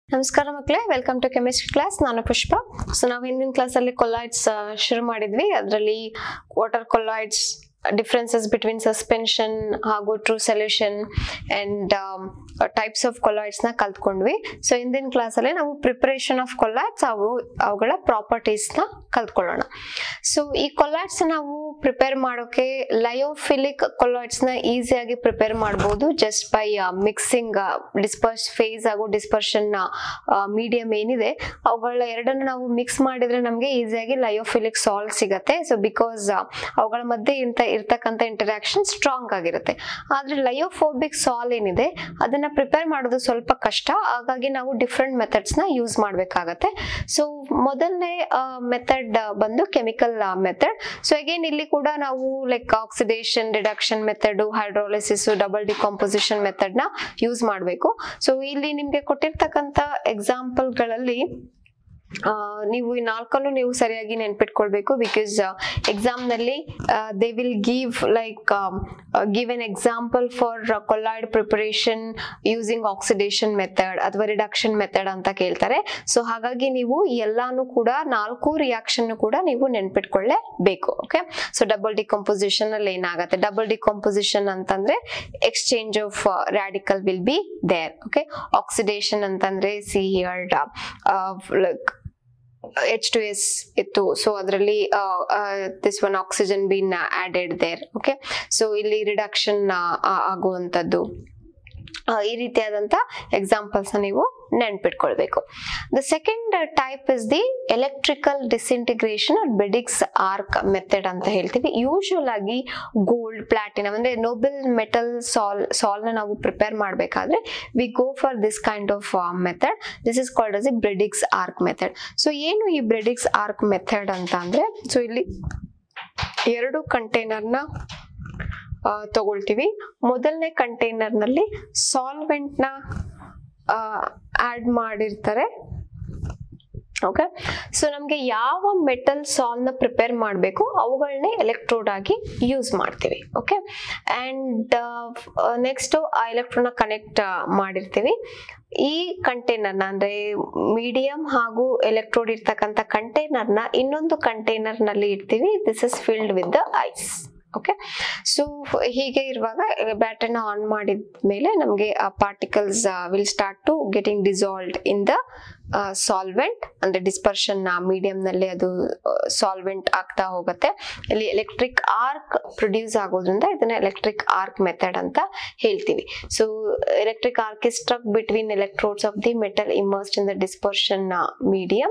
ನಮಸ್ಕಾರ ಮಕ್ಕಳೇ welcome to chemistry class ನಾನು ಪುಷ್ಪ ಸೊ ನಾವು ಹಿಂದಿನ ಕ್ಲಾಸಲ್ಲಿ ಕೊಲಾಯ್ಡ್ಸ್ ಶುರು ಮಾಡಿದ್ವಿ ಅದರಲ್ಲಿ water colloids differences between suspension ಹಾಗೂ true solution and types of ಕೊಲಾಯ್ಡ್ಸ್ನ ಕಲ್ತ್ಕೊಂಡ್ವಿ ಸೊ ಹಿಂದಿನ ಕ್ಲಾಸಲ್ಲಿ ನಾವು ಪ್ರಿಪರೇಷನ್ ಆಫ್ ಕೊಲಾಯ್ಡ್ಸ್ ಅವು ಅವುಗಳ ಪ್ರಾಪರ್ಟೀಸ್ನ ಕಲ್ತ್ಕೊಳ್ಳೋಣ ಸೊ ಈ ಕೊಲಾಯ್ಡ್ಸ್ ನಾವು ಪ್ರಿಪೇರ್ ಮಾಡೋಕೆ ಲಯೋಫಿಲಿಕ್ ಕೊಲಾಯ್ಡ್ಸ್ನ ಈಸಿಯಾಗಿ ಪ್ರಿಪೇರ್ ಮಾಡ್ಬೋದು just by mixing disperse phase ಹಾಗೂ ಡಿಸ್ಪರ್ಷನ್ ಮೀಡಿಯಂ ಏನಿದೆ ಅವುಗಳ ಎರಡನ್ನು ನಾವು ಮಿಕ್ಸ್ ಮಾಡಿದ್ರೆ ನಮಗೆ ಈಸಿಯಾಗಿ ಲಯೋಫಿಲಿಕ್ ಸಾಲ್ಟ್ ಸಿಗತ್ತೆ ಸೊ ಬಿಕಾಸ್ ಅವುಗಳ ಮಧ್ಯೆ ಇಂತ ಇರ್ತಕ್ಕಂಥ ಇಂಟರಾಕ್ಷನ್ ಸ್ಟ್ರಾಂಗ್ ಆಗಿರುತ್ತೆ ಆದ್ರೆ ಲಯೋಫೋಬಿಕ್ ಸಾಲ್ ಏನಿದೆ ಅದನ್ನ ಪ್ರಿಪೇರ್ ಮಾಡೋದು ಸ್ವಲ್ಪ ಕಷ್ಟ ಹಾಗಾಗಿ ನಾವು ಡಿಫ್ರೆಂಟ್ ಮೆಥಡ್ಸ್ ನ ಯೂಸ್ ಮಾಡ್ಬೇಕಾಗತ್ತೆ ಸೊ ಮೊದಲನೇ ಮೆಥಡ್ ಬಂದು ಕೆಮಿಕಲ್ ಮೆಥಡ್ ಸೊ ಅಗೇನ್ ಇಲ್ಲಿ ಕೂಡ ನಾವು like oxidation reduction method hydrolysis double decomposition method ನ ಯೂಸ್ ಮಾಡಬೇಕು ಸೊ ಇಲ್ಲಿ ನಿಮ್ಗೆ ಕೊಟ್ಟಿರ್ತಕ್ಕಂಥ ಎಕ್ಸಾಂಪಲ್ಗಳಲ್ಲಿ ಆ, ನೀವು ಈ ನಾಲ್ಕನ್ನು ನೀವು ಸರಿಯಾಗಿ ನೆನ್ಪಿಟ್ಕೊಳ್ಬೇಕು ಬಿಕಾಸ್ ಎಕ್ಸಾಮ್ ನಲ್ಲಿ they will give like give an example for colloid preparation using oxidation method ಅಥವಾ ರಿಡಕ್ಷನ್ ಮೆಥಡ್ ಅಂತ ಕೇಳ್ತಾರೆ ಸೊ ಹಾಗಾಗಿ ನೀವು ಎಲ್ಲಾನು ಕೂಡ ನಾಲ್ಕು ರಿಯಾಕ್ಷನ್ ಕೂಡ ನೀವು ನೆನ್ಪಿಟ್ಕೊಳ್ಳೇಬೇಕು ಓಕೆ ಸೊ ಡಬಲ್ ಡಿಕಂಪೋಸಿಷನ್ ಅಲ್ಲಿ ಏನಾಗುತ್ತೆ ಡಬಲ್ ಡಿಕಂಪೋಸಿಷನ್ ಅಂತಂದ್ರೆ exchange of radical will be there okay oxidation ಅಂತಂದ್ರೆ see here like H two S ಇತ್ತು ಸೊ ಅದರಲ್ಲಿ this one oxygen been added there okay so ಇಲ್ಲಿ ರಿಡಕ್ಷನ್ ಆಗುವಂಥದ್ದು ಆ, ಈ ರೀತಿಯಾದಂಥ ಎಕ್ಸಾಂಪಲ್ಸ್ ನೀವು ನೆನ್ಪಿಟ್ಕೊಳ್ಬೇಕು the second type is the electrical disintegration Bredig's arc method ಅಂತ ಹೇಳ್ತೀವಿ ಯೂಶುವಲ್ ಆಗಿ ಗೋಲ್ಡ್ ಪ್ಲಾಟಿನಮ್ ಅಂದ್ರೆ ನೋಬೆಲ್ ಮೆಟಲ್ ಸಾಲ್ ಸಾಲ್ನ ನಾವು ಪ್ರಿಪೇರ್ ಮಾಡಬೇಕಾದ್ರೆ we go for this kind of method this is called as a Bredig's arc method so ಏನು ಈ ಬ್ರೆಡಿಕ್ಸ್ arc method ಅಂತ ಅಂದ್ರೆ ಸೊ ಇಲ್ಲಿ ಎರಡು ಕಂಟೈನರ್ನ ತಗೊಳ್ತೀವಿ ಮೊದಲನೇ ಕಂಟೈನರ್ನಲ್ಲಿ ಸಾಲ್ವೆಂಟ್ನ ಆಡ್ ಮಾಡಿರ್ತಾರೆ ಓಕೆ ಸೊ ನಮಗೆ ಯಾವ ಮೆಟಲ್ ಸಾಲ್ನ ಪ್ರಿಪೇರ್ ಮಾಡಬೇಕು ಅವುಗಳನ್ನೇ ಎಲೆಕ್ಟ್ರೋಡ್ ಆಗಿ ಯೂಸ್ ಮಾಡ್ತೀವಿ ಓಕೆ ಆ್ಯಂಡ್ ನೆಕ್ಸ್ಟು ಆ ಎಲೆಕ್ಟ್ರೋನ ಕನೆಕ್ಟ್ ಮಾಡಿರ್ತೀವಿ ಈ ಕಂಟೈನರ್ನ ಅಂದರೆ ಮೀಡಿಯಂ ಹಾಗೂ ಎಲೆಕ್ಟ್ರೋಡ್ ಇರ್ತಕ್ಕಂಥ ಕಂಟೈನರ್ನ ಇನ್ನೊಂದು ಕಂಟೈನರ್ನಲ್ಲಿ ಇಡ್ತೀವಿ this is filled with the ice okay so ಹೀಗೆ ಇರುವಾಗ ಬ್ಯಾಟರಿನ ಆನ್ ಮಾಡಿದ ಮೇಲೆ ನಮಗೆ ಆ particles will start to getting dissolved in the solvent ಅಂದ್ರೆ ಡಿಸ್ಪರ್ಷನ್ ಮೀಡಿಯಂನಲ್ಲಿ ಅದು ಸಾಲ್ವೆಂಟ್ ಆಗ್ತಾ ಹೋಗುತ್ತೆ ಇಲ್ಲಿ ಎಲೆಕ್ಟ್ರಿಕ್ ಆರ್ಕ್ ಪ್ರೊಡ್ಯೂಸ್ ಆಗೋದ್ರಿಂದ ಇದನ್ನ ಎಲೆಕ್ಟ್ರಿಕ್ ಆರ್ಕ್ ಮೆಥಡ್ ಅಂತ ಹೇಳ್ತೀವಿ so electric arc is struck between electrodes of the metal immersed in the dispersion medium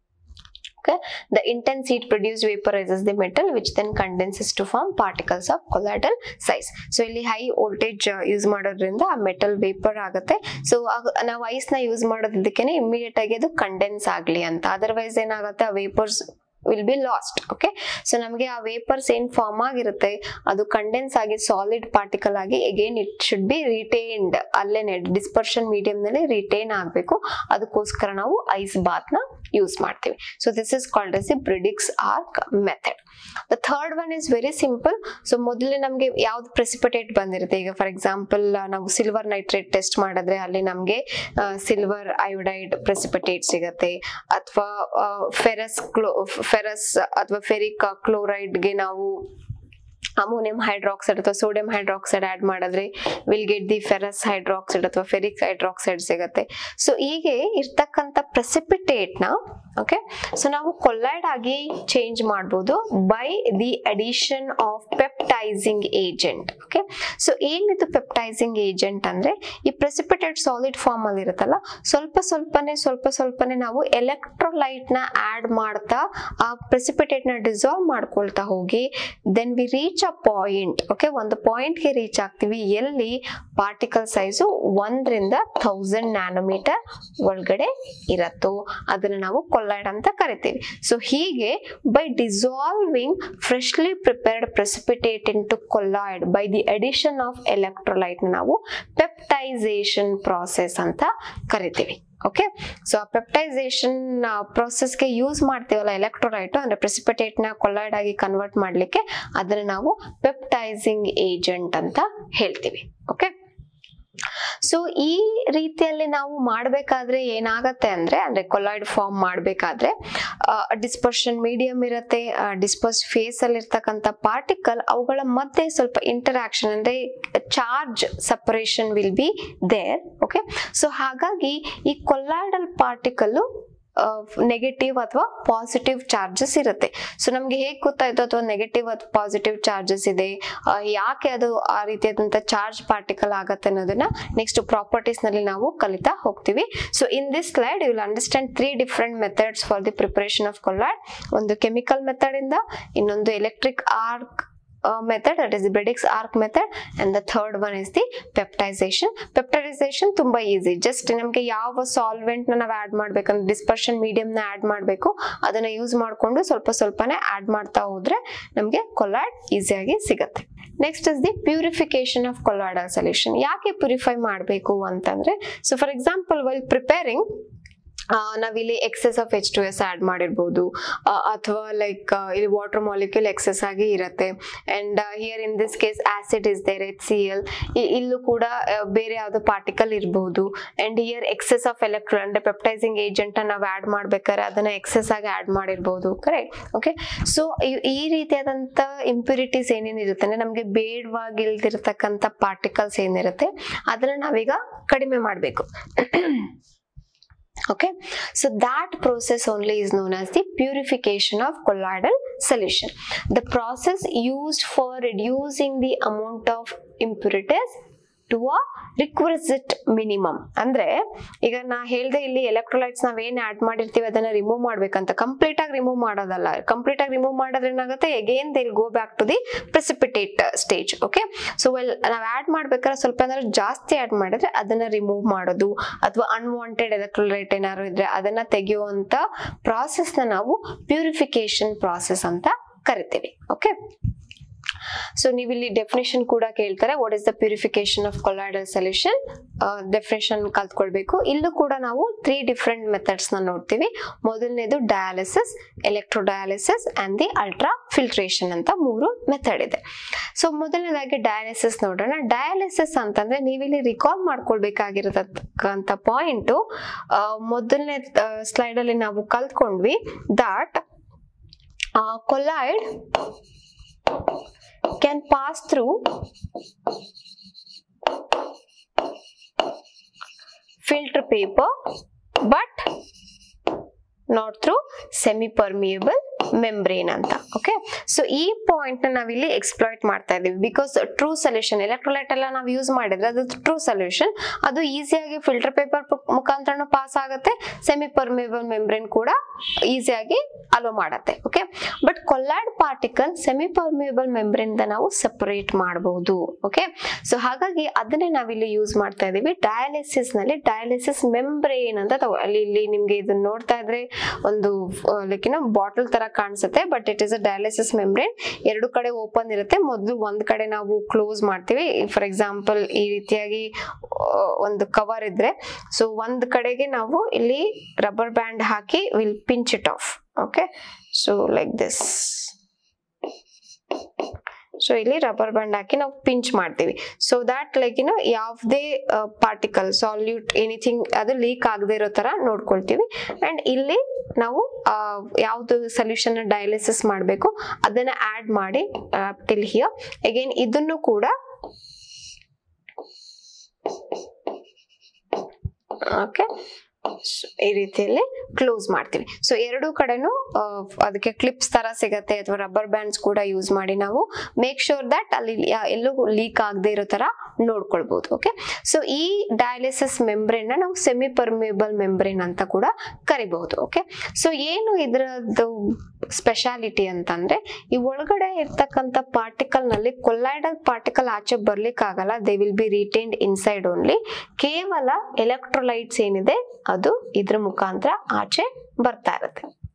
okay the intense heat produced vaporizes the metal which then condenses to form particles of colloidal size so ಇಲ್ಲಿ high voltage use ಮಾಡೋದ್ರಿಂದ ಆ metal vapour ಆಗುತ್ತೆ so ನಾವು ice ನ use ಮಾಡೋದಕ್ಕೇನೆ immediate ಆಗಿ ಅದು condense ಆಗ್ಲಿ ಅಂತ ಅದರ್ವೈಸ್ ಏನಾಗುತ್ತೆ ಆ vapours will be lost okay so ನಮಗೆ ಆ ವೇಪರ್ಸ್ ಏನ್ ಫಾರ್ಮ್ ಆಗಿರುತ್ತೆ ಅದು ಕಂಡೆನ್ಸ್ ಆಗಿ ಸಾಲಿಡ್ ಪಾರ್ಟಿಕಲ್ ಆಗಿ again it should be retained ಅಲ್ಲೇನೆ ಡಿಸ್ಪರ್ಷನ್ ಮೀಡಿಯಂ ನಲ್ಲಿ ರಿಟೈನ್ ಆಗಬೇಕು ಅದಕ್ಕೋಸ್ಕರ ನಾವು ಐಸ್ ಬಾತ್ ನ ಯೂಸ್ ಮಾಡ್ತೀವಿ so this is called S A Bredig's arc method the third one is very simple so ಮೊದಲೇ ನಮಗೆ ಯಾವ್ದು ಪ್ರೆಸಿಪಿಟೇಟ್ ಬಂದಿರುತ್ತೆ ಈಗ ಫಾರ್ ಎಕ್ಸಾಂಪಲ್ ನಾವು ಸಿಲ್ವರ್ ನೈಟ್ರೇಟ್ ಟೆಸ್ಟ್ ಮಾಡಿದ್ರೆ ಅಲ್ಲಿ ನಮಗೆ ಸಿಲ್ವರ್ ಅಯೋಡೈಡ್ ಪ್ರೆಸಿಪಿಟೇಟ್ ಸಿಗತ್ತೆ ಅಥವಾ ಫೆರಸ್ ಕ್ಲೋ ಫೆರಸ್ ಅಥವಾ ಫೆರಿಕ್ ಕ್ಲೋರೈಡ್ಗೆ ನಾವು ಅಮೋನಿಯಂ ಹೈಡ್ರಾಕ್ಸೈಡ್ ಅಥವಾ ಸೋಡಿಯಂ ಹೈಡ್ರಾಕ್ಸೈಡ್ ಆಡ್ ಮಾಡಿದ್ರೆ will get the ferrous hydroxide ಅಥವಾ ಫೆರಿಕ್ ಹೈಡ್ರಾಕ್ಸೈಡ್ ಸಿಗುತ್ತೆ ಸೊ ಹೀಗೆ ಇರ್ತಕ್ಕಂಥ ಪ್ರೆಸಿಪಿಟೇಟ್ ನ ಓಕೆ ಸೊ ನಾವು ಕೊಲ್ಲೈಡ್ ಆಗಿ ಚೇಂಜ್ ಮಾಡ್ಬೋದು by the addition of peptizing agent okay so ಏನಿದು ಪೆಪ್ಟೈಸಿಂಗ್ ಏಜೆಂಟ್ ಅಂದ್ರೆ ಈ ಪ್ರೆಸಿಪಿಟೇಟ್ ಸಾಲಿಡ್ ಫಾರ್ಮ್ ಅಲ್ಲಿ ಇರುತ್ತಲ್ಲ ಸ್ವಲ್ಪ ಸ್ವಲ್ಪನೇ ಸ್ವಲ್ಪ ಸ್ವಲ್ಪನೇ ನಾವು ಎಲೆಕ್ಟ್ರೋಲೈಟ್ ನ ಆಡ್ ಮಾಡ್ತಾ ಆ ಪ್ರೆಸಿಪಿಟೇಟ್ ನ ಡಿಸಾಲ್ವ್ ಮಾಡ್ಕೊಳ್ತಾ ಹೋಗಿ then we reach a point okay ಒಂದು ಪಾಯಿಂಟ್ಗೆ ರೀಚ್ ಆಗ್ತೀವಿ ಎಲ್ಲಿ ಪಾರ್ಟಿಕಲ್ ಸೈಜು ಒಂದರಿಂದ ಥೌಸಂಡ್ ನ್ಯಾನೋಮೀಟರ್ ಒಳಗಡೆ ಇರತ್ತೋ ಅದನ್ನ ನಾವು ಕೊಲ್ಲೈಡ್ ಅಂತ ಕರಿತೀವಿ ಸೊ ಹೀಗೆ by dissolving freshly prepared precipitate into colloid by the addition of electrolyte ನಾವು ಪೆಪ್ಟೈಸೇಷನ್ ಪ್ರಾಸೆಸ್ ಅಂತ ಕರಿತೀವಿ ಓಕೆ ಸೊ ಆ ಪೆಪ್ಟೈಸೇಷನ್ ಪ್ರೊಸೆಸ್ಗೆ ಯೂಸ್ ಮಾಡ್ತೀವಲ್ಲ ಎಲೆಕ್ಟ್ರೋಲೈಟ್ ಅಂದ್ರೆ ಪ್ರೆಸಿಪಿಟೇಟ್ ನ ಕೊಲ್ಲೈಡ್ ಆಗಿ ಕನ್ವರ್ಟ್ ಮಾಡ್ಲಿಕ್ಕೆ ಅದನ್ನ ನಾವು ಪೆಪ್ಟೈಸಿಂಗ್ ಏಜೆಂಟ್ ಅಂತ ಹೇಳ್ತೀವಿ ಓಕೆ ಸೊ ಈ ರೀತಿಯಲ್ಲಿ ನಾವು ಮಾಡಬೇಕಾದ್ರೆ ಏನಾಗತ್ತೆ ಅಂದ್ರೆ ಅಂದ್ರೆ ಕೊಲಾಯ್ಡ್ ಫಾರ್ಮ್ ಮಾಡಬೇಕಾದ್ರೆ ಡಿಸ್ಪರ್ಷನ್ ಮೀಡಿಯಂ ಇರುತ್ತೆ ಡಿಸ್ಪರ್ಸ್ ಫೇಸ್ ಅಲ್ಲಿ ಇರ್ತಕ್ಕಂಥ ಪಾರ್ಟಿಕಲ್ ಅವುಗಳ ಮಧ್ಯೆ ಸ್ವಲ್ಪ ಇಂಟರಾಕ್ಷನ್ ಅಂದ್ರೆ charge separation will be there okay so ಹಾಗಾಗಿ ಈ ಕೊಲಾಯ್ಡಲ್ ಪಾರ್ಟಿಕಲ್ ನೆಗೆಟಿವ್ ಅಥವಾ ಪಾಸಿಟಿವ್ ಚಾರ್ಜಸ್ ಇರುತ್ತೆ ಸೊ ನಮ್ಗೆ ಹೇಗೆ ಗೊತ್ತಾಯ್ತು ಅಥವಾ ನೆಗೆಟಿವ್ ಅಥವಾ ಪಾಸಿಟಿವ್ ಚಾರ್ಜಸ್ ಇದೆ ಆ, ಯಾಕೆ ಅದು ಆ ರೀತಿಯಾದಂಥ ಚಾರ್ಜ್ ಪಾರ್ಟಿಕಲ್ ಆಗತ್ತೆ ಅನ್ನೋದನ್ನ ನೆಕ್ಸ್ಟ್ ಪ್ರಾಪರ್ಟೀಸ್ ನಲ್ಲಿ ನಾವು ಕಲಿತಾ ಹೋಗ್ತೀವಿ so in this slide you will understand three different methods for the preparation of colloid ಒಂದು ಕೆಮಿಕಲ್ ಮೆಥಡ್ ಇಂದ ಇನ್ನೊಂದು electric arc method that is Bredig's arc method and the third one is the peptization peptization ತುಂಬಾ easy just ನಮಗೆ ಯಾವ solvent ನಾವು add ಮಾಡ್ಬೇಕಂದ್ರೆ dispersion medium ನ add ಮಾಡಬೇಕು ಅದನ್ನ ಯೂಸ್ ಮಾಡಿಕೊಂಡು ಸ್ವಲ್ಪ ಸ್ವಲ್ಪನೇ ಆಡ್ ಮಾಡ್ತಾ ಹೋದ್ರೆ ನಮಗೆ ಕೊಲಾಯ್ಡ್ ಈಸಿಯಾಗಿ ಸಿಗುತ್ತೆ next is the purification of colloidal solution ಯಾಕೆ ಪ್ಯೂರಿಫೈ ಮಾಡಬೇಕು ಅಂತಂದ್ರೆ so for example while preparing ನಾವಿಲ್ಲಿ excess of H two S add ಮಾಡಿರ್ಬೋದು ಅಥವಾ ಲೈಕ್ ಇಲ್ಲಿ ವಾಟರ್ ಮಾಲಿಕ್ಯೂಲ್ ಎಕ್ಸೆಸ್ ಆಗಿ ಇರುತ್ತೆ and here in this case acid is there H C L ಇಲ್ಲೂ ಕೂಡ ಆ, ಬೇರೆ ಯಾವ್ದೋ ಪಾರ್ಟಿಕಲ್ ಇರ್ಬೋದು and here excess of electro ಅಂದ್ರೆ ಪೆಪ್ಟೈಸಿಂಗ್ ಏಜೆಂಟ್ ನಾವು ಆಡ್ ಮಾಡ್ಬೇಕಾದ್ರೆ ಅದನ್ನ ಎಕ್ಸೆಸ್ ಆಗಿ ಆಡ್ ಮಾಡಿರ್ಬೋದು ಕರೆಕ್ಟ್ ಓಕೆ ಸೊ ಈ ರೀತಿಯಾದಂತ ಇಂಪ್ಯೂರಿಟೀಸ್ ಏನೇನಿರುತ್ತೆ ಅಂದ್ರೆ ನಮಗೆ ಬೇಡವಾಗಿಲ್ದಿರ್ತಕ್ಕಂಥ ಪಾರ್ಟಿಕಲ್ಸ್ ಏನಿರುತ್ತೆ ಅದನ್ನ ನಾವೀಗ ಕಡಿಮೆ ಮಾಡಬೇಕು okay so that process only is known as the purification of colloidal solution the process used for reducing the amount of impurities to a requisite minimum ಅಂದ್ರೆ ಈಗ ನಾ ಹೇಳ್ದೆ ಇಲ್ಲಿ ಎಲೆಕ್ಟ್ರೋಲೈಟ್ಸ್ ನಾವ್ ಏನ್ ಆಡ್ ಮಾಡಿರ್ತೀವಿ ಅದನ್ನ ರಿಮೂವ್ ಮಾಡ್ಬೇಕಂತ ಕಂಪ್ಲೀಟ್ ಆಗಿ ರಿಮೂವ್ ಮಾಡೋದಲ್ಲ ಕಂಪ್ಲೀಟ್ ಆಗಿ ರಿಮೂವ್ ಮಾಡಿದ್ರೆ ಏನಾಗುತ್ತೆ again they go back to the precipitate stage okay so well ನಾವ್ ಆಡ್ ಮಾಡ್ಬೇಕಾದ್ರೆ ಸ್ವಲ್ಪ ಏನಾದ್ರು ಜಾಸ್ತಿ ಆಡ್ ಮಾಡಿದ್ರೆ ಅದನ್ನ ರಿಮೂವ್ ಮಾಡೋದು ಅಥವಾ ಅನ್ವಾಂಟೆಡ್ ಎಲೆಕ್ಟ್ರೋಲೈಟ್ ಏನಾದ್ರು ಇದ್ರೆ ಅದನ್ನ ತೆಗೆಯುವಂತ ಪ್ರಾಸೆಸ್ ನ ನಾವು ಪ್ಯೂರಿಫಿಕೇಶನ್ ಪ್ರಾಸೆಸ್ ಅಂತ ಕರಿತೀವಿ ಓಕೆ ಸೊ ನೀವು ಇಲ್ಲಿ ಡೆಫಿನೇಷನ್ ಕೂಡ ಕೇಳ್ತಾರೆ what is the purification of colloidal solution definition ಕಲ್ತ್ಕೊಳ್ಬೇಕು ಇಲ್ಲೂ ಕೂಡ ನಾವು ತ್ರೀ ಡಿಫ್ರೆಂಟ್ ಮೆಥಡ್ಸ್ ನ ನೋಡ್ತೀವಿ ಮೊದಲನೇದು dialysis electro dialysis and the ultra filtration ಅಂತ ಮೂರು ಮೆಥಡ್ ಇದೆ ಸೊ ಮೊದಲನೇದಾಗಿ ಡಯಾಲಿಸಿಸ್ ನೋಡೋಣ ಡಯಾಲಿಸಿಸ್ ಅಂತಂದ್ರೆ ನೀವಿಲ್ಲಿ ರಿಕಾಲ್ ಮಾಡ್ಕೊಳ್ಬೇಕಾಗಿರತಕ್ಕಂಥ ಪಾಯಿಂಟು ಮೊದಲನೇ ಸ್ಲೈಡ್ ಅಲ್ಲಿ ನಾವು ಕಲ್ತ್ಕೊಂಡ್ವಿ that colloid can pass through filter paper but not through semi permeable membrane ಅಂತ ಓಕೆ ಸೊ ಈ ಪಾಯಿಂಟ್ ನ ನಾವಿಲ್ಲಿ ಎಕ್ಸ್ಪ್ಲಾಯ್ಟ್ ಮಾಡ್ತಾ ಇದೀವಿ ಬಿಕಾಸ್ ಟ್ರೂ ಸೊಲ್ಯೂಷನ್ ಎಲೆಕ್ಟ್ರೋಲೈಟ್ ಎಲ್ಲ ನಾವು ಯೂಸ್ ಮಾಡಿದ್ರೆ ಅದು ಟ್ರೂ ಸೊಲ್ಯೂಷನ್ ಅದು ಈಸಿಯಾಗಿ ಫಿಲ್ಟರ್ ಪೇಪರ್ ಮುಖಾಂತರ ಪಾಸ್ ಆಗುತ್ತೆ ಸೆಮಿ ಪರ್ಮೇಬಲ್ ಮೆಂಬ್ರೇನ್ ಕೂಡ ಈಸಿಯಾಗಿ ಅಲೋ ಮಾಡತ್ತೆ okay but colloid particle semi permeable membrane ನಾವು ಸಪರೇಟ್ ಮಾಡಬಹುದು ಓಕೆ ಸೊ ಹಾಗಾಗಿ ಅದನ್ನೇ ನಾವಿಲ್ಲಿ ಯೂಸ್ ಮಾಡ್ತಾ ಇದೀವಿ ಡಯಾಲಿಸಿಸ್ ನಲ್ಲಿ ಡಯಾಲಿಸಿಸ್ ಮೆಂಬ್ರೇನ್ ಅಂತ ತಗೋ ಅಲ್ಲಿ ಇಲ್ಲಿ ನಿಮ್ಗೆ ಇದನ್ನ ನೋಡ್ತಾ ಇದ್ರೆ ಒಂದು ಲೈಕ್ ಏನೋ ಬಾಟಲ್ ತರ ಕಾಣಿಸುತ್ತೆ but it is a dialysis membrane ಎರಡು ಕಡೆ ಓಪನ್ ಇರುತ್ತೆ ಮೊದಲು ಒಂದ್ ಕಡೆ ನಾವು ಕ್ಲೋಸ್ ಮಾಡ್ತೀವಿ ಫಾರ್ ಎಕ್ಸಾಂಪಲ್ ಈ ರೀತಿಯಾಗಿ ಆ, ಒಂದು ಕವರ್ ಇದ್ರೆ ಸೊ ಒಂದ್ ಕಡೆಗೆ ನಾವು ಇಲ್ಲಿ ರಬ್ಬರ್ ಬ್ಯಾಂಡ್ ಹಾಕಿ will pinch it off okay so like this so ಇಲ್ಲಿ ರಬ್ಬರ್ ಬ್ಯಾಂಡ್ ಹಾಕಿ ನಾವು ಪಿಂಚ್ ಮಾಡ್ತೀವಿ ಸೊ ದಾಟ್ ಲೈಕ್ ಏನೋ ಯಾವುದೇ ಪಾರ್ಟಿಕಲ್ ಸಾಲ್ಯೂಟ್ ಎನಿಥಿಂಗ್ ಅದು ಲೀಕ್ ಆಗದೆ ಇರೋ ತರ ನೋಡ್ಕೊಳ್ತೀವಿ ಅಂಡ್ ಇಲ್ಲಿ ನಾವು ಆ, ಯಾವ್ದು ಸೊಲ್ಯೂಷನ್ ಡಯಾಲಿಸಿಸ್ ಮಾಡಬೇಕು ಅದನ್ನ ಆಡ್ ಮಾಡಿ ಟಿಲ್ ಹಿಯರ್ ಅಗೇನ್ ಇದನ್ನು ಕೂಡ ಓಕೆ ಈ ರೀತಿಯಲ್ಲಿ ಕ್ಲೋಸ್ ಮಾಡ್ತೀವಿ ಸೊ ಎರಡೂ ಕಡೆನೂ ಆ, ಅದಕ್ಕೆ ಕ್ಲಿಪ್ಸ್ ತರ ಸಿಗತ್ತೆ ಅಥವಾ ರಬ್ಬರ್ ಬ್ಯಾಂಡ್ಸ್ ಕೂಡ ಯೂಸ್ ಮಾಡಿ ನಾವು ಮೇಕ್ ಶೋರ್ ದಟ್ ಅಲ್ಲಿ ಯಾ- ಎಲ್ಲೂ ಲೀಕ್ ಆಗದೆ ಇರೋ ತರ ನೋಡ್ಕೊಳ್ಬಹುದು ಓಕೆ ಸೊ ಈ ಡಯಾಲಿಸಿಸ್ ಮೆಂಬ್ರೇನ್ ನಾವು ಸೆಮಿ ಪರ್ಮೇಬಲ್ ಮೆಂಬ್ರೇನ್ ಅಂತ ಕೂಡ ಕರಿಬಹುದು ಓಕೆ ಸೊ ಏನು ಇದರದ್ದು ಸ್ಪೆಷಾಲಿಟಿ ಅಂತಂದ್ರೆ ಈ ಒಳಗಡೆ ಇರ್ತಕ್ಕಂಥ ಪಾರ್ಟಿಕಲ್ ನಲ್ಲಿ ಕೊಲ್ಲೈಡಲ್ ಪಾರ್ಟಿಕಲ್ ಆಚೆ ಬರ್ಲಿಕ್ಕೆ ಆಗಲ್ಲ they will be retained inside only ಕೇವಲ ಎಲೆಕ್ಟ್ರೋಲೈಟ್ಸ್ ಏನಿದೆ ಅದು ಇದ್ರ ಮುಖಾಂತರ ಆಚೆ ಬರ್ತಾ ಇರುತ್ತೆ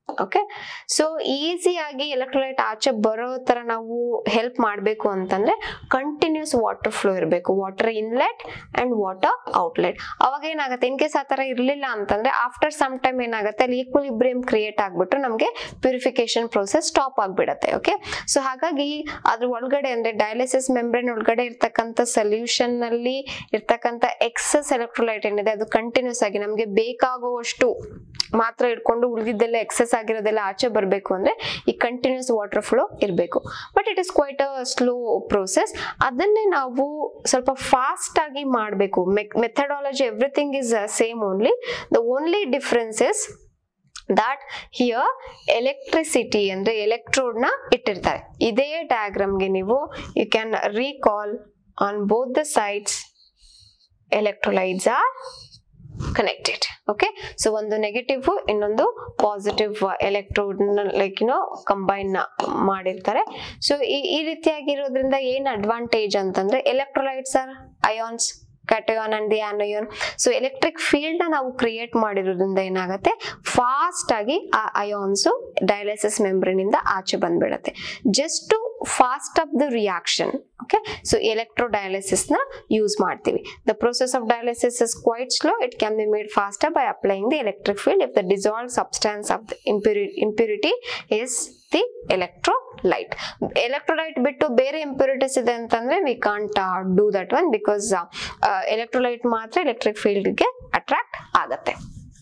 ಓಕೆ ಸೊ ಈಸಿಯಾಗಿ ಎಲೆಕ್ಟ್ರೋಲೈಟ್ ಆಚೆ ಬರೋ ತರ ನಾವು ಹೆಲ್ಪ್ ಮಾಡಬೇಕು ಅಂತಂದ್ರೆ ಕಂಟಿನ್ಯೂಸ್ ವಾಟರ್ ಫ್ಲೋ ಇರಬೇಕು water inlet and water outlet ಅವಾಗ ಏನಾಗುತ್ತೆ ಇನ್ ಕೇಸ್ ಆ ತರ ಇರ್ಲಿಲ್ಲ ಅಂತಂದ್ರೆ ಆಫ್ಟರ್ ಸಮ್ ಟೈಮ್ ಏನಾಗುತ್ತೆ ಅಲ್ಲಿ ಈಕ್ವಲಿಬ್ರಿಯಂ ಕ್ರಿಯೇಟ್ ಆಗ್ಬಿಟ್ಟು ನಮಗೆ ಪ್ಯೂರಿಫಿಕೇಶನ್ ಪ್ರೋಸೆಸ್ ಸ್ಟಾಪ್ ಆಗ್ಬಿಡತ್ತೆ ಓಕೆ ಸೊ ಹಾಗಾಗಿ ಅದ್ರ ಒಳಗಡೆ ಅಂದ್ರೆ ಡಯಾಲಿಸಿಸ್ ಮೆಂಬ್ರೇನ್ ಒಳಗಡೆ ಇರ್ತಕ್ಕಂಥ ಸೊಲ್ಯೂಷನ್ ನಲ್ಲಿ ಇರ್ತಕ್ಕಂಥ ಎಕ್ಸಸ್ ಎಲೆಕ್ಟ್ರೋಲೈಟ್ ಏನಿದೆ ಅದು ಕಂಟಿನ್ಯೂಸ್ ಆಗಿ ನಮಗೆ ಬೇಕಾಗುವಷ್ಟು ಮಾತ್ರ ಇಟ್ಕೊಂಡು ಉಳಿದಿದ್ದೆಲ್ಲ ಎಕ್ಸೆಸ್ ಆಗಿರೋದೆಲ್ಲ ಆಚೆ ಬರಬೇಕು ಅಂದ್ರೆ ಈ ಕಂಟಿನ್ಯೂಸ್ ವಾಟರ್ ಫ್ಲೋ ಇರಬೇಕು but it is quite a slow process ಅದನ್ನೇ ನಾವು ಸ್ವಲ್ಪ ಫಾಸ್ಟ್ ಆಗಿ ಮಾಡಬೇಕು methodology everything is same only the only difference is that here electricity ಅಂದ್ರೆ ಎಲೆಕ್ಟ್ರೋಡ್ ನ ಇಟ್ಟಿರ್ತಾರೆ ಇದೇ ಡಯಾಗ್ರಾಮ್ಗೆ ನೀವು you can recall on both the sides electrolytes are connected okay so ಒಂದು ನೆಗೆಟಿವ್ ಇನ್ನೊಂದು positive electrode like you know combine ಮಾಡಿರ್ತಾರೆ so ಈ ರೀತಿಯಾಗಿರೋದ್ರಿಂದ ಏನ್ ಅಡ್ವಾಂಟೇಜ್ ಅಂತಂದ್ರೆ electrolytes are ions cation and the anion so electric field ನಾವು ಕ್ರಿಯೇಟ್ ಮಾಡಿರೋದ್ರಿಂದ ಏನಾಗುತ್ತೆ ಫಾಸ್ಟ್ ಆಗಿ ಆ ಅಯಾನ್ಸ್ ಡಯಾಲಿಸಿಸ್ ಮೆಂಬ್ರೇನ್ ಇಂದ ಆಚೆ ಬಂದ್ಬಿಡತ್ತೆ just to fast up the reaction okay so electro dialysis ನ ಯೂಸ್ ಮಾಡ್ತೀವಿ the process of dialysis is quite slow it can be made faster by applying the electric field if the dissolve substance of the impurity is the electrolyte electrolyte ಬಿಟ್ಟು ಬೇರೆ impurities ಇದೆ ಅಂತಂದ್ರೆ we can't do that one because electrolyte ಮಾತ್ರ electric ಫೀಲ್ಡ್ಗೆ attract ಆಗತ್ತೆ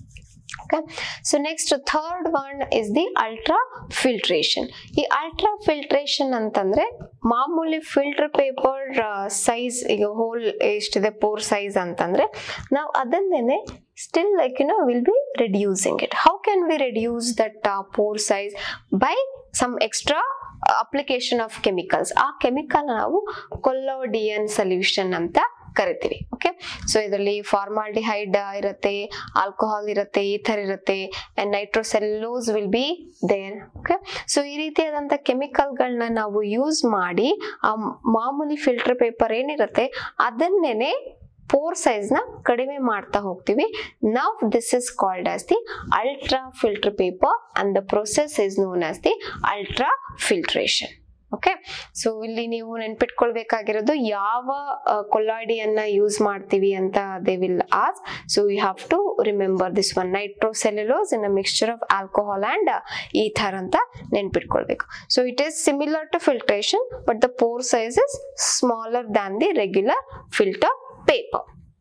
okay so next third one is the ultra filtration ಈ ultra filtration ಅಂತಂದ್ರೆ ಮಾಮೂಲಿ ಫಿಲ್ಟರ್ ಪೇಪರ್ ಸೈಜ್ ಈಗ ಹೋಲ್ ಎಷ್ಟಿದೆ ಪೋರ್ ಸೈಜ್ ಅಂತಂದ್ರೆ ನಾವು ಅದನ್ನೇನೆ still like you know will be reducing it how can we reduce that pore size by some extra application of chemicals ಆ chemical ನಾವು ಕೊಲ್ಲೋಡಿಯನ್ ಸೊಲ್ಯೂಷನ್ ಅಂತ ಕರಿತೀವಿ ಓಕೆ ಸೊ ಇದರಲ್ಲಿ ಫಾರ್ಮಾಲ್ಡಿಹೈಡ್ ಇರುತ್ತೆ ಆಲ್ಕೋಹಾಲ್ ಇರುತ್ತೆ ಈಥರ್ ಇರುತ್ತೆ and nitrocellulose will be there okay so ಈ ರೀತಿಯಾದಂಥ ಕೆಮಿಕಲ್ಗಳನ್ನ ನಾವು ಯೂಸ್ ಮಾಡಿ ಆ ಮಾಮೂಲಿ ಫಿಲ್ಟರ್ ಪೇಪರ್ ಏನಿರುತ್ತೆ ಅದನ್ನೇನೆ ಪೋರ್ ಸೈಜ್ ನ ಕಡಿಮೆ ಮಾಡ್ತಾ ಹೋಗ್ತೀವಿ now this is called as the ultra filter paper and the process is known as the ultra filtration okay so ಇಲ್ಲಿ ನೀವು ನೆನ್ಪಿಟ್ಕೊಳ್ಬೇಕಾಗಿರೋದು ಯಾವ ಕೊಲ್ಲಾಡಿಯನ್ನ ಯೂಸ್ ಮಾಡ್ತೀವಿ ಅಂತ they will as so you have to remember this one nitrocellulose in a mixture of alcohol and ether ಅಂತ ನೆನ್ಪಿಟ್ಕೊಳ್ಬೇಕು so it is similar to filtration but the pore size is smaller than the regular filter paper.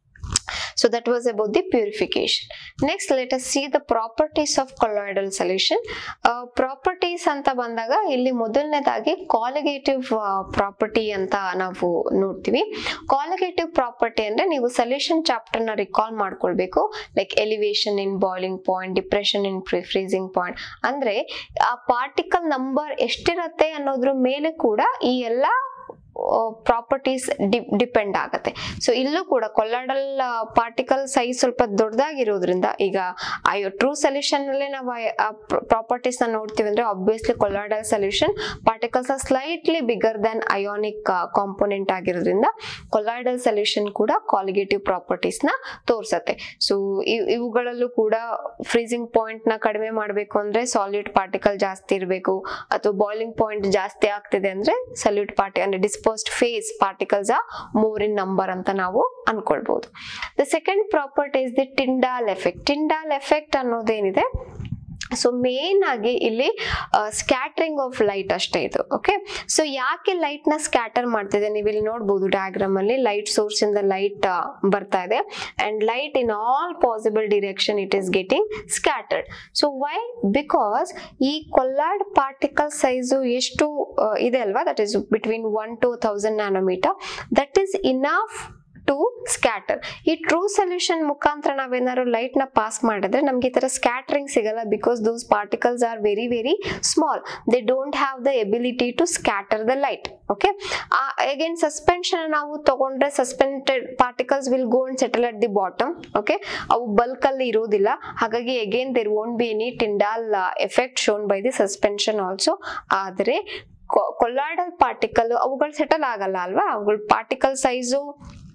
So that was about the purification. Next, let us see the properties of colloidal solution. Uh, properties ಅಂತ ಬಂದಾಗ ಇಲ್ಲಿ ಮೊದಲನೇದಾಗಿ colligative property ಅಂತ ನಾವು ನೋಡ್ತೀವಿ colligative property ಅಂದ್ರೆ ನೀವು solution chapter ನ ರಿಕಾಲ್ ಮಾಡ್ಕೊಳ್ಬೇಕು like elevation in boiling point depression in freezing point ಅಂದ್ರೆ ಆ ಪಾರ್ಟಿಕಲ್ ನಂಬರ್ ಎಷ್ಟಿರತ್ತೆ ಅನ್ನೋದ್ರ ಮೇಲೆ ಕೂಡ ಈ ಎಲ್ಲ ಪ್ರಾಪರ್ಟೀಸ್ ಡಿಪೆಂಡ್ ಆಗುತ್ತೆ ಸೊ ಇಲ್ಲೂ ಕೂಡ ಕೊಲ್ಲಾಡಲ್ ಪಾರ್ಟಿಕಲ್ ಸೈಜ್ ಸ್ವಲ್ಪ ದೊಡ್ಡದಾಗಿರೋದ್ರಿಂದ ಈಗ ಅಯ್ಯೋ ಟ್ರೂ ಸೊಲ್ಯೂಷನ್ ಅಲ್ಲೇ ನಾವು ಪ್ರಾಪರ್ಟೀಸ್ ನ ನೋಡ್ತೀವಿ ಅಂದ್ರೆ obviously colloidal solution particles are slightly bigger than ionic component ಆಗಿರೋದ್ರಿಂದ ಕೊಲ್ಲಾಯ್ಡಲ್ ಸೊಲ್ಯೂಷನ್ ಕೂಡ ಕಾಲಿಗೇಟಿವ್ ಪ್ರಾಪರ್ಟೀಸ್ ನ ತೋರ್ಸತ್ತೆ ಸೊ ಇವುಗಳಲ್ಲೂ ಕೂಡ ಫ್ರೀಸಿಂಗ್ ಪಾಯಿಂಟ್ ನ ಕಡಿಮೆ ಮಾಡಬೇಕು ಅಂದ್ರೆ ಸಾಲ್ಯೂಟ್ ಪಾರ್ಟಿಕಲ್ ಜಾಸ್ತಿ ಇರಬೇಕು ಅಥವಾ ಬಾಯ್ಲಿಂಗ್ ಪಾಯಿಂಟ್ ಜಾಸ್ತಿ ಆಗ್ತಿದೆ ಅಂದ್ರೆ ಸಲ್ಯೂಟ್ ಪಾರ್ಟಿ ಅಂದ್ರೆ ಡಿಸ್ಪೋಸ್ಡ್ ಫೇಸ್ ಪಾರ್ಟಿಕಲ್ಸ್ ಆ ಮೋರ್ ಇನ್ ನಂಬರ್ ಅಂತ ನಾವು ಅನ್ಕೊಳ್ಬಹುದು the second property is the Tyndall effect Tyndall effect ಅನ್ನೋದೇನಿದೆ ಸೊ ಮೇನ್ ಆಗಿ ಇಲ್ಲಿ ಸ್ಕ್ಯಾಟ್ರಿಂಗ್ ಆಫ್ ಲೈಟ್ ಅಷ್ಟೇ ಇದು ಓಕೆ ಸೊ ಯಾಕೆ ಲೈಟ್ ನ ಸ್ಕ್ಯಾಟರ್ ಮಾಡ್ತಿದೆ ನೀವು ಇಲ್ಲಿ ನೋಡಬಹುದು ಡಯಾಗ್ರಾಮ್ ಅಲ್ಲಿ ಲೈಟ್ ಸೋರ್ಸ್ ಇಂದ ಲೈಟ್ ಬರ್ತಾ ಇದೆ and light in all possible direction it is getting scattered so why because ಈ ಕೊಲ್ಲಾಡ್ ಪಾರ್ಟಿಕಲ್ ಸೈಜು ಎಷ್ಟು ಇದೆ ಅಲ್ವಾ that is between one to thousand nanometre that is enough to scatter ಈ true solution ಮುಖಾಂತರ ನಾವೇನಾದ್ರು light ನ pass ಮಾಡಿದ್ರೆ ನಮ್ಗೆ ಈ ತರ ಸ್ಕ್ಯಾಟರಿಂಗ್ ಸಿಗಲ್ಲ because those particles are very very small they don't have the ability to scatter the light okay again suspension ನಾವು ತಗೊಂಡ್ರೆ suspended particles will go and settle at the bottom okay ಅವು bulk ಅಲ್ಲಿ ಇರೋದಿಲ್ಲ ಹಾಗಾಗಿ again there won't be any Tyndall effect shown by the suspension also ಆದರೆ colloidal particle ಅವುಗಳು settle ಆಗಲ್ಲ ಅಲ್ವಾ ಅವುಗಳ ಪಾರ್ಟಿಕಲ್ ಸೈಜು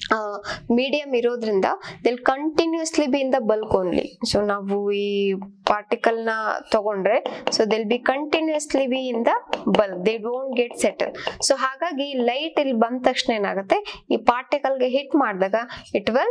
ಮೀಡಿಯಂ ಇರೋದ್ರಿಂದ they'll continuously be in the bulk only so ನಾವು ಈ ಪಾರ್ಟಿಕಲ್ ನ ತಗೊಂಡ್ರೆ so they'll be continuously be in the bulk they don't get settle so ಹಾಗಾಗಿ ಲೈಟ್ ಇಲ್ಲಿ ಬಂದ ತಕ್ಷಣ ಏನಾಗುತ್ತೆ ಈ ಪಾರ್ಟಿಕಲ್ಗೆ ಹಿಟ್ ಮಾಡಿದಾಗ it will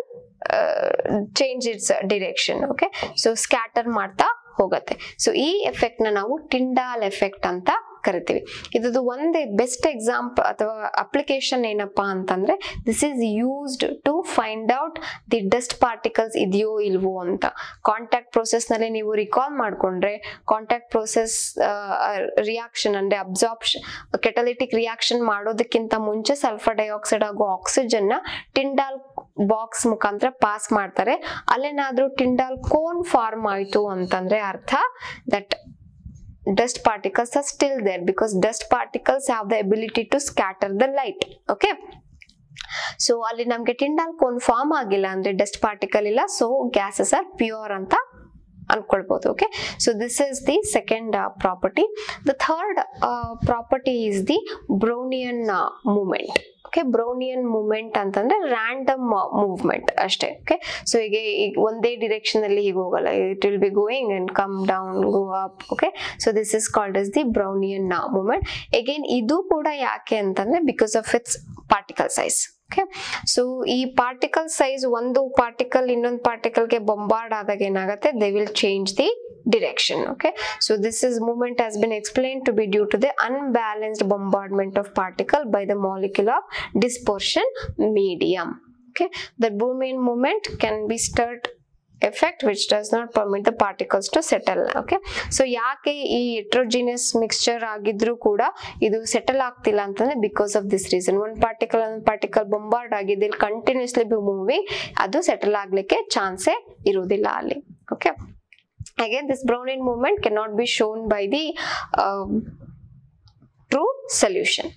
change its direction okay so scatter ಮಾಡ್ತಾ ಹೋಗುತ್ತೆ ಸೊ ಈ ಎಫೆಕ್ಟ್ ನ ನಾವು ಟಿಂಡಾಲ್ ಎಫೆಕ್ಟ್ ಅಂತ ಕರಿತೀವಿ ಇದ್ದು ಒಂದೇ ಬೆಸ್ಟ್ ಎಕ್ಸಾಂಪಲ್ ಅಥವಾ ಅಪ್ಲಿಕೇಶನ್ ಏನಪ್ಪಾ ಅಂತಂದ್ರೆ this is used to find out the dust particles ಇದೆಯೋ ಇಲ್ವೋ ಅಂತ ಕಾಂಟ್ಯಾಕ್ಟ್ ಪ್ರೊಸೆಸ್ ನಲ್ಲಿ ನೀವು ರಿಕಾಲ್ ಮಾಡ್ಕೊಂಡ್ರೆ ಕಾಂಟ್ಯಾಕ್ಟ್ ಪ್ರೊಸೆಸ್ ರಿಯಾಕ್ಷನ್ ಅಂದ್ರೆ ಅಬ್ಸಾರ್ಪ್ಷನ್ ಕೆಟಲಿಟಿಕ್ ರಿಯಾಕ್ಷನ್ ಮಾಡೋದಕ್ಕಿಂತ ಮುಂಚೆ ಸಲ್ಫರ್ ಡೈಆಕ್ಸೈಡ್ ಹಾಗೂ ಆಕ್ಸಿಜನ್ ನ ಟಿಂಡಾಲ್ ಬಾಕ್ಸ್ ಮುಖಾಂತರ ಪಾಸ್ ಮಾಡ್ತಾರೆ ಅಲ್ಲೇನಾದ್ರೂ ಟಿಂಡಾಲ್ ಕೋನ್ ಫಾರ್ಮ್ ಆಯ್ತು ಅಂತಂದ್ರೆ ಅರ್ಥ that dust particles are still there because dust particles have the ability to scatter the light okay so ಅಲ್ಲಿ ನಮ್ಗೆ ಟಿಂಡಾಲ್ ಕೋನ್ ಫಾರ್ಮ್ ಆಗಿಲ್ಲ ಅಂದ್ರೆ ಡಸ್ಟ್ ಪಾರ್ಟಿಕಲ್ ಇಲ್ಲ ಸೊ ಗ್ಯಾಸಸ್ ಆರ್ ಪ್ಯೂರ್ ಅಂತ ಅನ್ಕೊಳ್ಬಹುದು okay so this is the second property the third property is the Brownian movement okay Brownian movement ಅಂತಂದ್ರೆ random movement ಅಷ್ಟೇ okay so ಈಗ ಈಗ ಒಂದೇ ಡಿರೆಕ್ಷನ್ ಅಲ್ಲಿ ಹೀಗೆ ಹೋಗಲ್ಲ it will be going and come down go up okay so this is called as the Brownian movement again ಇದು ಕೂಡ ಯಾಕೆ ಅಂತಂದ್ರೆ because of its particle size okay so ಈ ಪಾರ್ಟಿಕಲ್ ಸೈಜ್ ಒಂದು ಪಾರ್ಟಿಕಲ್ ಇನ್ನೊಂದು ಪಾರ್ಟಿಕಲ್ಗೆ ಬೊಂಬಾರ್ಡ್ ಆದಾಗ ಏನಾಗುತ್ತೆ they will change the direction okay so this is movement has been explained to be due to the unbalanced bombardment of particle by the molecule of dispersion medium okay the brownian movement can be stirred effect which does not permit the particles to settle okay so ಯಾಕೆ ಈ heterogeneous mixture ಆಗಿದ್ರು ಕೂಡ ಇದು settle ಆಗ್ತಿಲ್ಲ ಅಂತಂದ್ರೆ because of this reason ಒಂದ್ particle ಒಂದು particle bombard ಆಗಿದೆ ಇಲ್ಲಿ ಕಂಟಿನ್ಯೂಸ್ಲಿ ಬಿ ಮೂವಿಂಗ್ ಅದು ಸೆಟಲ್ ಆಗ್ಲಿಕ್ಕೆ ಚಾನ್ಸೇ ಇರುವುದಿಲ್ಲ ಅಲ್ಲಿ okay again this brownian movement cannot be shown by the um, true solution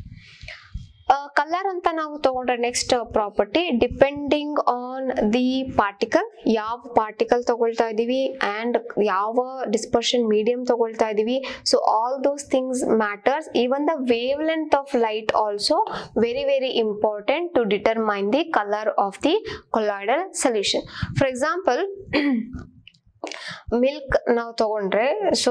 colour ಅಂತ ನಾವು ತಗೊಂಡ್ರೆ next property depending on the particle ಯಾವ ಪಾರ್ಟಿಕಲ್ ತಗೊಳ್ತಾ ಇದೀವಿ ಅಂಡ್ ಯಾವ ಡಿಸ್ಪರ್ಷನ್ ಮೀಡಿಯಂ ತಗೊಳ್ತಾ ಇದೀವಿ so all those things matters even the wavelength of light also very very important to determine the colour of the colloidal solution for example milk ನಾವು ತಗೊಂಡ್ರೆ so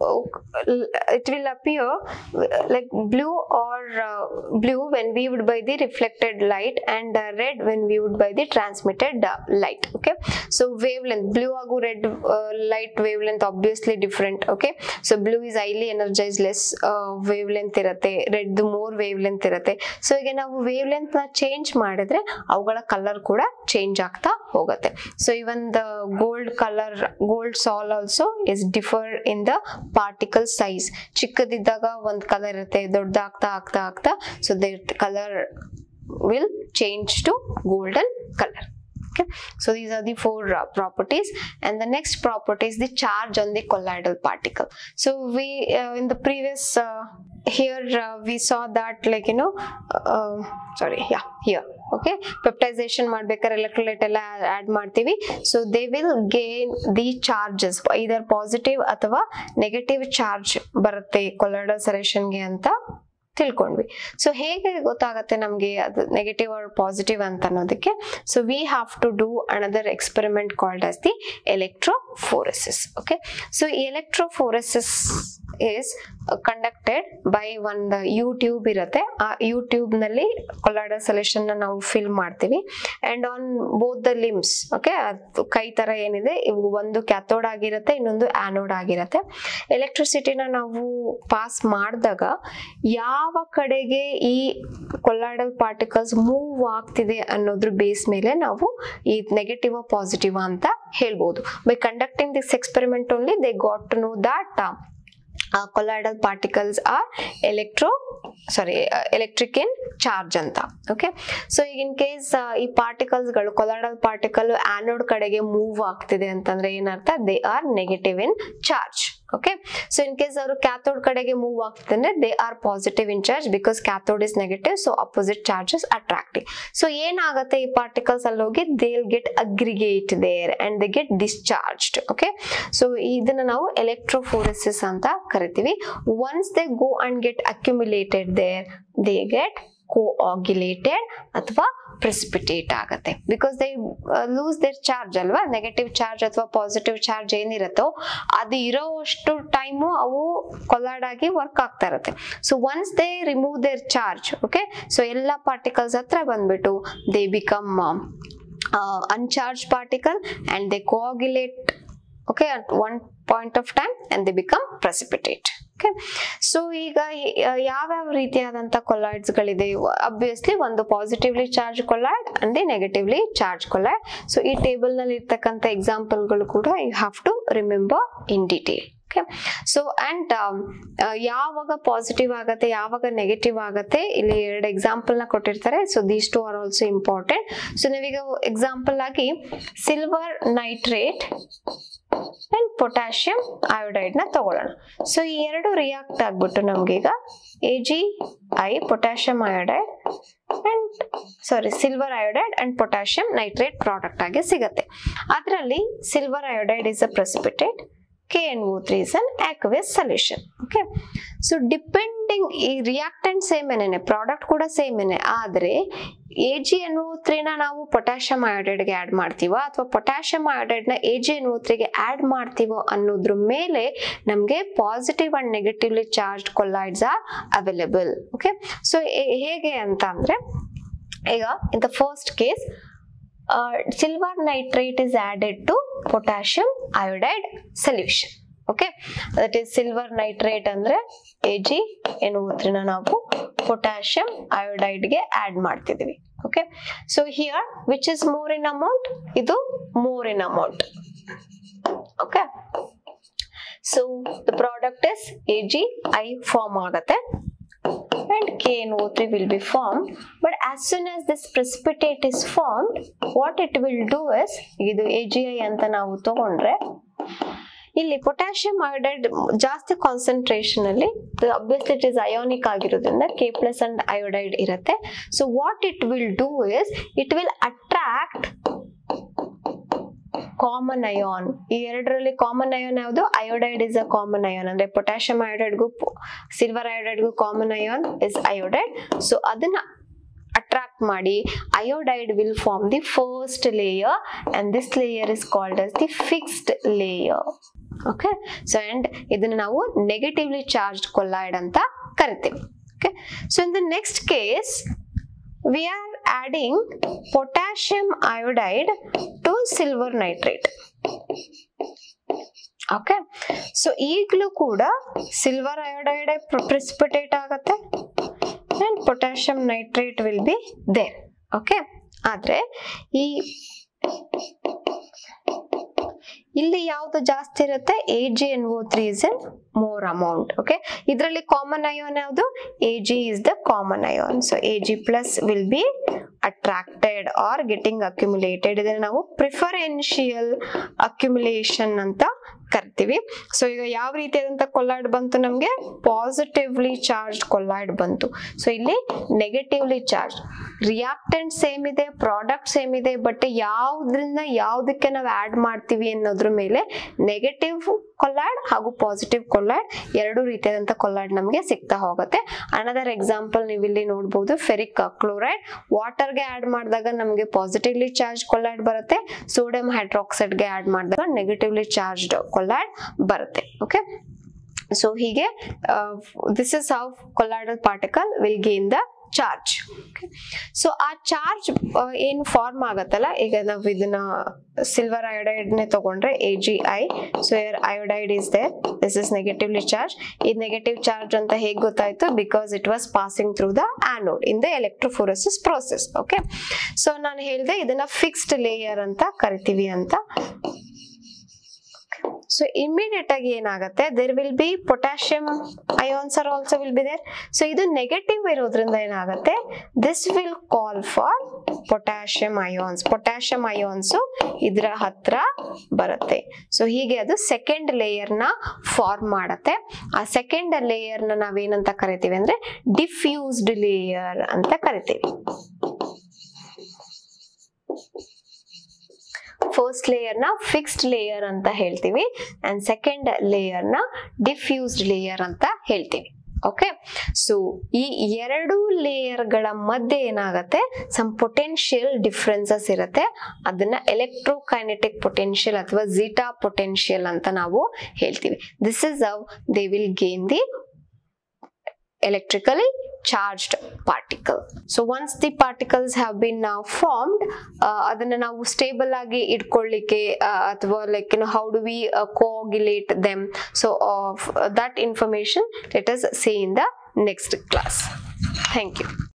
it will appear like blue or blue when viewed by the reflected light and red when viewed by the transmitted light okay so wavelength blue ಹಾಗೂ red light wavelength obviously different okay so blue is highly energised less wavelength ಇರುತ್ತೆ red more wavelength ಇರುತ್ತೆ so ಈಗ ನಾವು wave length ನ change ಮಾಡಿದ್ರೆ ಅವುಗಳ colour ಕೂಡ change ಆಗ್ತಾ ಹೋಗುತ್ತೆ so even the gold colour gold sol also is differ in the particle size ಚಿಕ್ಕದಿದ್ದಾಗ ಒಂದ್ ಕಲರ್ ಇರುತ್ತೆ ದೊಡ್ಡದಾಗ್ತಾ ಆಗ್ತಾ ಆಗ್ತಾ so the colour will change to golden colour okay so these are the four uh, properties and the next property is the charge on the colloidal particle so we uh, in the previous uh, here uh, we saw that like you know uh, sorry yeah here okay peptization ಮಾಡ್ಬೇಕಾದ್ರೆ electrolyte ಎಲ್ಲ add ಮಾಡ್ತೀವಿ so they will gain the charges either positive ಅಥವಾ negative charge ಬರುತ್ತೆ colloidal ಸೊಲ್ಯೂಷನ್ಗೆ ಅಂತ ತಿಳ್ಕೊಂಡ್ವಿ so ಹೇಗೆ ಗೊತ್ತಾಗತ್ತೆ ನಮಗೆ ಅದು ನೆಗೆಟಿವ್ ಆರ್ ಪಾಸಿಟಿವ್ ಅಂತ ಅನ್ನೋದಕ್ಕೆ so we have to do another experiment called as the electrophoresis okay so electrophoresis is conducted by ಒಂದು ಯೂಟ್ಯೂಬ್ ಇರುತ್ತೆ ಆ ಯೂಟ್ಯೂಬ್ ನಲ್ಲಿ ಕೊಲಾಯ್ಡಲ್ ಸೊಲ್ಯೂಷನ್ ನಾವು ಫಿಲ್ ಮಾಡ್ತೀವಿ and on both the limbs okay ಕೈ ತರ ಏನಿದೆ ಇವು ಒಂದು ಕ್ಯಾಥೋಡ್ ಆಗಿರುತ್ತೆ ಇನ್ನೊಂದು ಆನೋಡ್ ಆಗಿರುತ್ತೆ ಎಲೆಕ್ಟ್ರಿಸಿಟಿನ ನಾವು ಪಾಸ್ ಮಾಡಿದಾಗ ಯಾವ ಕಡೆಗೆ ಈ ಕೊಲಾಯ್ಡಲ್ ಪಾರ್ಟಿಕಲ್ಸ್ ಮೂವ್ ಆಗ್ತಿದೆ ಅನ್ನೋದ್ರ ಬೇಸ್ ಮೇಲೆ ನಾವು ಈ ನೆಗೆಟಿವ್ ಪಾಸಿಟಿವ್ ಅಂತ ಹೇಳ್ಬೋದು by conducting this experiment only they got to know that colloidal particles are electro sorry electric in charge ಅಂತ ಓಕೆ ಸೊ ಈಗ ಇನ್ ಕೇಸ್ ಈ ಪಾರ್ಟಿಕಲ್ಸ್ಗಳು ಕೊಲಾಯ್ಡಲ್ ಪಾರ್ಟಿಕಲ್ ಆನೋಡ್ ಕಡೆಗೆ ಮೂವ್ ಆಗ್ತಿದೆ ಅಂತಂದ್ರೆ ಏನರ್ಥ they are negative in charge okay so in case ಅವರು cathode ಕಡೆಗೆ ಮೂವ್ ಆಗ್ತಿದೆ ಅಂದ್ರೆ they are positive in charge because cathode is negative so opposite charges attractive so ಏನಾಗುತ್ತೆ ಈ ಪಾರ್ಟಿಕಲ್ಸ್ ಅಲ್ಲಿ ಹೋಗಿ they get aggregate there and they get discharged okay so ಇದನ್ನ ನಾವು ಎಲೆಕ್ಟ್ರೋಫೋರೆಸಿಸ್ ಅಂತ ಕರಿತೀವಿ once they go and get accumulated there they get coagulated ಅಥವಾ precipitate ಆಗುತ್ತೆ because they lose their charge ಅಲ್ವಾ ನೆಗೆಟಿವ್ ಚಾರ್ಜ್ ಅಥವಾ ಪಾಸಿಟಿವ್ ಚಾರ್ಜ್ ಏನಿರುತ್ತೋ ಅದು ಇರೋವಷ್ಟು ಟೈಮು ಅವು ಕೊಲಾಡ್ ಆಗಿ ವರ್ಕ್ ಆಗ್ತಾ ಇರುತ್ತೆ so once they remove their charge okay so ಎಲ್ಲ ಪಾರ್ಟಿಕಲ್ಸ್ ಹತ್ರ ಬಂದ್ಬಿಟ್ಟು they become uncharge particle and they ಕೋಆಗ್ಯುಲೇಟ್ okay at one point of time and they become precipitate okay so ಈಗ ಯಾವ್ಯಾವ ರೀತಿಯಾದಂಥ ಕೊಲಾಯ್ಡ್ಸ್ಗಳಿದೆ ಅಬ್ವಿಯಸ್ಲಿ ಒಂದು positively charge colloid and negatively charge colloid so ಈ ಟೇಬಲ್ನಲ್ಲಿ ಇರ್ತಕ್ಕಂಥ ಎಕ್ಸಾಂಪಲ್ಗಳು ಕೂಡ you have to remember in detail okay so and ಯಾವಾಗ ಪಾಸಿಟಿವ್ ಆಗತ್ತೆ ಯಾವಾಗ ನೆಗೆಟಿವ್ ಆಗತ್ತೆ ಇಲ್ಲಿ ಎರಡು ಎಕ್ಸಾಂಪಲ್ನ ಕೊಟ್ಟಿರ್ತಾರೆ so these two are also important so ನಾವೀಗ ಎಕ್ಸಾಂಪಲ್ ಆಗಿ silver nitrate and potassium iodide ನ ತಗೊಳ್ಳೋಣ ಸೊ ಈ ಎರಡು ರಿಯಾಕ್ಟ್ ಆಗ್ಬಿಟ್ಟು ನಮ್ಗೀಗ A G I potassium iodide and sorry silver iodide and potassium nitrate product ಆಗಿ ಸಿಗತ್ತೆ ಅದರಲ್ಲಿ silver iodide is a precipitate K N O three is an aqueous solution okay so depending ಈ reactant same ಏನೇನೆ product ಕೂಡ same ಏನೇ ಆದರೆ A G N O ತ್ರೀನ ನಾವು ಪೊಟ್ಯಾಷಿಯಂ ಅಯೋಡೈಡ್ಗೆ ಆ್ಯಡ್ ಮಾಡ್ತೀವೋ ಅಥವಾ ಪೊಟ್ಯಾಷಿಯಂ ಅಯೋಡೈಡ್ನ ಎ ಜಿ ಎನ್ ಓ ತ್ರೀಗೆ ಆ್ಯಡ್ ಮಾಡ್ತೀವೋ ಅನ್ನೋದ್ರ ಮೇಲೆ ನಮಗೆ positive and negatively charge colloids are available okay so ಹೇಗೆ ಅಂತ ಅಂದರೆ ಈಗ in the first case silver nitrate is added to potassium iodide solution okay that is silver nitrate ಅಂದ್ರೆ ಎ ಜಿ ಎನ್ನುವುದ್ರನ್ನ ನಾವು ಪೊಟ್ಯಾಷಿಯಂ ಅಯೋಡೈಡ್ಗೆ ಆಡ್ ಮಾಡ್ತಿದೀವಿ okay so here which is more in amount ಇದು more in amount okay so the product is A G I form ಆಗತ್ತೆ and KNO3 will be formed. But as soon as this precipitate is formed, what it will do is ಇದು AGI ಅಂತ ನಾವು ತಗೊಂಡ್ರೆ ಇಲ್ಲಿ potassium iodide ಜಾಸ್ತಿ concentration ಅಲ್ಲಿ obviously it is ionic ಆಗಿರೋದ್ರಿಂದ K plus and iodide ಇರುತ್ತೆ so what it will do is it will attract common ion ಈ ಎರಡರಲ್ಲಿ ಕಾಮನ್ ಅಯಾನ್ ಯಾವುದು iodide is a common ion ಅಂದ್ರೆ ಪೊಟ್ಯಾಷಿಯಂ ಅಯೋಡೈಡ್ಗೂ ಸಿಲ್ವರ್ ಅಯೋಡೈಡ್ಗೂ common ion is iodide so ಅದನ್ನ attract ಮಾಡಿ iodide will form the first layer and this layer is called as the fixed layer okay so and ಇದನ್ನ ನಾವು negatively charged colloid ಅಂತ ಕರಿತೀವಿ okay so in the next case we are adding potassium iodide to silver nitrate okay so ಈಗಲೂ ಕೂಡ silver iodide precipitate ಆಗುತ್ತೆ and potassium nitrate will be there okay ಆದ್ರೆ ಈ ಇಲ್ಲಿ ಯಾವ್ದು ಜಾಸ್ತಿ ಇರುತ್ತೆ A G N O three is in more amount okay ಇದರಲ್ಲಿ ಕಾಮನ್ ಅಯೋನ್ ಯಾವುದು A G is the common ion so A G plus will be attracted R getting accumulated ಇದನ್ನ ನಾವು ಪ್ರಿಫರೆನ್ಷಿಯಲ್ ಅಕ್ಯುಮುಲೇಷನ್ ಅಂತ ಕರಿತೀವಿ ಸೊ ಈಗ ಯಾವ ರೀತಿಯಾದಂಥ ಕೊಲ್ಲಾಯ್ಡ್ ಬಂತು ನಮಗೆ ಪಾಸಿಟಿವ್ಲಿ ಚಾರ್ಜ್ ಕೊಲ್ಲಾಯ್ಡ್ ಬಂತು ಸೊ ಇಲ್ಲಿ ನೆಗೆಟಿವ್ಲಿ ಚಾರ್ಜ್ ರಿಯಾಕ್ಟೆಂಟ್ ಸೇಮ್ ಇದೆ ಪ್ರಾಡಕ್ಟ್ ಸೇಮ್ ಇದೆ ಬಟ್ ಯಾವ್ದ್ರಿಂದ ಯಾವ್ದಕ್ಕೆ ನಾವು ಆಡ್ ಮಾಡ್ತೀವಿ ಅನ್ನೋದ್ರ ಮೇಲೆ ನೆಗೆಟಿವ್ ಕೊಲ್ಲಾಯ್ಡ್ ಹಾಗೂ ಪಾಸಿಟಿವ್ ಕೊಲ್ಲಾಯ್ಡ್ ಎರಡು ರೀತಿಯಾದಂಥ ಕೊಲ್ಲಾಯ್ಡ್ ನಮಗೆ ಸಿಗ್ತಾ ಹೋಗುತ್ತೆ ಅನದರ್ ಎಕ್ಸಾಂಪಲ್ ನೀವು ಇಲ್ಲಿ ನೋಡ್ಬೋದು ಫೆರಿಕ್ ಕ್ಲೋರೈಡ್ ವಾಟರ್ಗೆ ಆಡ್ ಮಾಡಿದಾಗ ನಮಗೆ ಪಾಸಿಟಿವ್ಲಿ ಚಾರ್ಜ್ ಕೊಲ್ಲಾಯ್ಡ್ ಬರುತ್ತೆ ಸೋಡಿಯಂ ಹೈಡ್ರಾಕ್ಸೈಡ್ಗೆ ಆಡ್ ಮಾಡಿದಾಗ ನೆಗೆಟಿವ್ಲಿ ಚಾರ್ಜ್ಡ್ ಕೊಲ್ಲಾಯ್ಡ್ ಬರುತ್ತೆ ಓಕೆ ಸೊ ಹೀಗೆ this is how colloidal particle will gain the charge so ಆ ಚಾರ್ಜ್ ಏನು ಫಾರ್ಮ್ ಆಗತ್ತಲ್ಲ ಈಗ ನಾವು ಇದನ್ನ ಸಿಲ್ವರ್ ಅಯೋಡೈಡ್ನೇ ತಗೊಂಡ್ರೆ A G I so here iodide is there this is negatively charge ಇದು ನೆಗೆಟಿವ್ ಚಾರ್ಜ್ ಅಂತ ಹೇಗೆ ಗೊತ್ತಾಯ್ತು because it was passing through the anode in the electrophoresis process okay so ನಾನು ಹೇಳಿದೆ ಇದನ್ನ ಫಿಕ್ಸ್ಡ್ ಲೇಯರ್ ಅಂತ ಕರಿತೀವಿ ಅಂತ ಸೊ ಇಮಿಡಿಯೇಟ್ ಆಗಿ ಏನಾಗುತ್ತೆ there will be potassium ions are also will be there so ಇದು ನೆಗೆಟಿವ್ ಇರೋದ್ರಿಂದ ಏನಾಗುತ್ತೆ this will call for potassium ions potassium ions ಇದರ ಹತ್ರ ಬರುತ್ತೆ ಸೊ ಹೀಗೆ ಅದು ಸೆಕೆಂಡ್ ಲೇಯರ್ನ ಫಾರ್ಮ್ ಮಾಡುತ್ತೆ ಆ ಸೆಕೆಂಡ್ ಲೇಯರ್ನ ನಾವೇನಂತ ಕರಿತೀವಿ ಅಂದ್ರೆ ಡಿಫ್ಯೂಸ್ಡ್ ಲೇಯರ್ ಅಂತ ಕರಿತೀವಿ ಫಸ್ಟ್ ಲೇಯರ್ನ ಫಿಕ್ಸ್ಡ್ ಲೇಯರ್ ಅಂತ ಹೇಳ್ತೀವಿ ಅಂಡ್ ಸೆಕೆಂಡ್ ಲೇಯರ್ನ ಡಿಫ್ಯೂಸ್ಡ್ ಲೇಯರ್ ಅಂತ ಹೇಳ್ತೀವಿ ಓಕೆ ಸೊ ಈ ಎರಡು ಲೇಯರ್ಗಳ ಮಧ್ಯೆ ಏನಾಗುತ್ತೆ ಸಮ್ ಪೊಟೆನ್ಷಿಯಲ್ ಡಿಫ್ರೆನ್ಸಸ್ ಇರುತ್ತೆ ಅದನ್ನ ಎಲೆಕ್ಟ್ರೋಕೈನೆಟಿಕ್ ಪೊಟೆನ್ಷಿಯಲ್ ಅಥವಾ ಝೀಟಾ ಪೊಟೆನ್ಷಿಯಲ್ ಅಂತ ನಾವು ಹೇಳ್ತೀವಿ this is how they will gain the electrically charged particle so once the particles have been now formed uh, ಅದನ್ನ ನಾವು ಸ್ಟೇಬಲ್ ಆಗಿ ಇಟ್ಕೊಳ್ಳಿಕ್ಕೆ ಅಥವಾ like you how do we coagulate them so that information let us say in the next class thank you